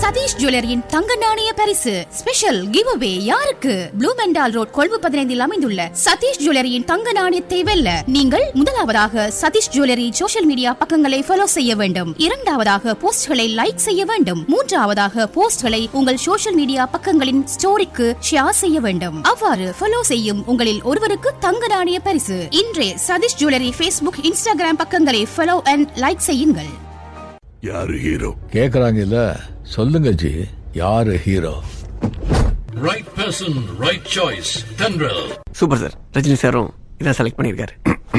சதீஷ் ஜுவல்லரியின் தங்க நாணய பரிசு ஸ்பெஷல் கிவ் அவே யாருக்கு ப்ளூ மெண்டால் ரோட் கொழும்பு பதினைந்தில் அமைந்துள்ள சதீஷ் ஜுவல்லரியின் தங்க நாணயத்தை வெல்ல நீங்கள் முதலாவதாக சதீஷ் ஜுவல்லரி சோஷியல் மீடியா பக்கங்களை ஃபாலோ செய்ய வேண்டும் இரண்டாவதாக போஸ்ட்களை லைக் செய்ய வேண்டும் மூன்றாவதாக போஸ்ட்களை உங்கள் சோஷியல் மீடியா பக்கங்களின் ஸ்டோரிக்கு ஷேர் செய்ய வேண்டும் அவ்வாறு ஃபாலோ செய்யும் உங்களில் ஒருவருக்கு தங்க நாணய பரிசு இன்றே சதீஷ் ஜுவல்லரி ஃபேஸ்புக் இன்ஸ்டாகிராம் பக்கங்களை ஃபாலோ அண்ட் லைக் செய்யுங்கள் யாரு ஹீரோ கேக்குறாங்க இல்ல சொல்லுங்க ஜி யாரு hero right person right choice Thendral super sir Rajini சாரும் இதான் செலக்ட் பண்ணியிருக்காரு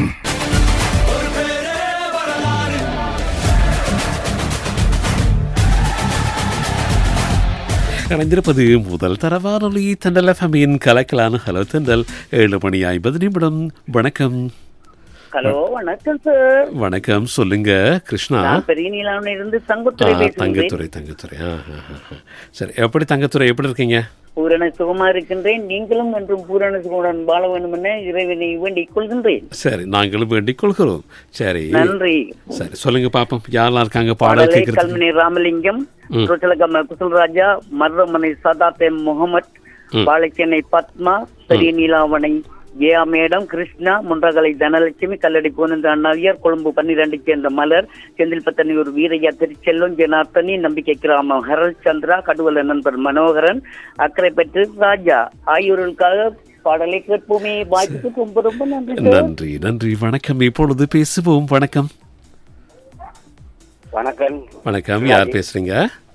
இணைந்திருப்பது முதல் தர வானொலி தெண்டல் எஃப்எம்மின் கலக்கலான ஹலோ தெண்டல் ஏழு மணி ஐம்பது நிமிடம் வணக்கம் ஹலோ வணக்கம் சார் வணக்கம் சொல்லுங்க கிருஷ்ணா நான் பெரிய நீலாவணி இருந்து ஆ, தங்கத்துறை பேசுகிறேன் தங்கத்துறை தங்கத்துறை ஆ, ஆ, ஆ, ஆ. சரி எப்படி தங்கத்துறை எப்படி இருக்கீங்க பூரண சுகமா இருக்கின்றேன் நீங்களும் என்றும் பூரண சுகமுடன் வாழ வேண்டும் என இறைவனை வேண்டிக் கொள்கின்றேன் சரி நாங்களும் வேண்டிக் கொள்கிறோம் சரி நன்றி சரி சொல்லுங்க பாப்போம் யாரெல்லாம் இருக்காங்க பாடல் பாடலை கேட்கறது கல்மணி ராமலிங்கம் குசலகம குசல்ராஜா மர்ரமனை சதாத்தே முகமட் பாலச்சென்னை பத்மா பெரிய நீலாவணை ஜெயா மேடம் கிருஷ்ணா முன்றகலை தனலட்சுமி கல்லடி பூனந்த அண்ணாவியார் கொழும்பு பன்னிரண்டு சேர்ந்த மலர் செந்தில்பத்தனியூர் வீரையா திருச்செல்வம் ஜனார்த்தனி நம்பிக்கை கிராமம் ஹரல் சந்திரா கடுவல நண்பர் மனோகரன் அக்கறை பெற்று ராஜா ஆகியோர்களுக்காக பாடலை கேட்போமே வாய்ப்புக்கு ரொம்ப ரொம்ப நன்றி சார் நன்றி நன்றி வணக்கம் இப்பொழுது பேசுவோம் வணக்கம் வணக்கம் வணக்கம் யார் பேசுறீங்க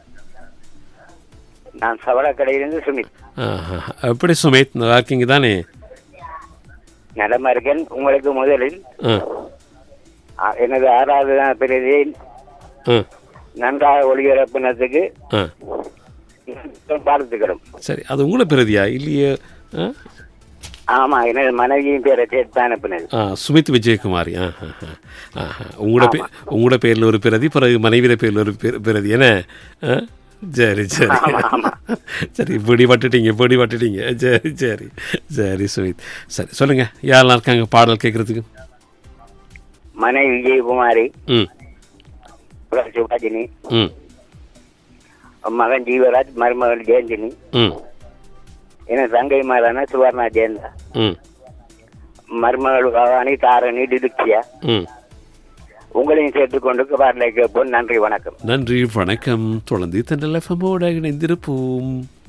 நான் சவளக்கடையிலிருந்து சுமித் ஆஹா. எப்படி சுமேத் நல்லா இருக்கீங்க தானே நலமா இருக்கேன் உங்களுக்கு முதலில் ஆ ஆ, எனது ஆறாவது பிரதியை ஆ நன்றாக ஒளிபரப்பினதுக்கு ஆ வாழ்த்துக்கிறோம் சரி அது உங்களை பிரதியா இல்லையே ஆ? ஆமா எனது மனைவியின் பேரை சேர்த்து தான் அனுப்பினது ஆ சுமித் விஜயகுமாரி ஆ ஆ, ஆ. ஆஹா. உங்களோட பே உங்களோட பேரில் ஒரு பிரதி பிறகு மனைவியில பேரில் ஒரு பிர- பிரதி என்ன ஆ? சரி சரி ஆமா, ஆமா. சரி இப்படி வட்டுட்டீங்க இப்படி வட்டுட்டீங்க சரி சரி சரி சுமித் சரி சொல்லுங்க யாரெல்லாம் இருக்காங்க பாடல் கேட்கறதுக்கு மனைவி விஜயகுமாரி ம் புலர் சிவாஜினி ம் மகன் ஜீவராஜ் மருமகள் ஜெயந்தினி ம் எனது தங்கைமாரான சுவர்ணா ஜெயந்தா ம் மருமகள் பவானி தாரணி டிடுக்கியா ம் உங்களையும் சேர்த்துக்கொண்டு பாடலை கேட்போம் நன்றி வணக்கம் நன்றி வணக்கம் தொடர்ந்து தென்றல் எஃப்எம்மோட இணைந்திருப்போம்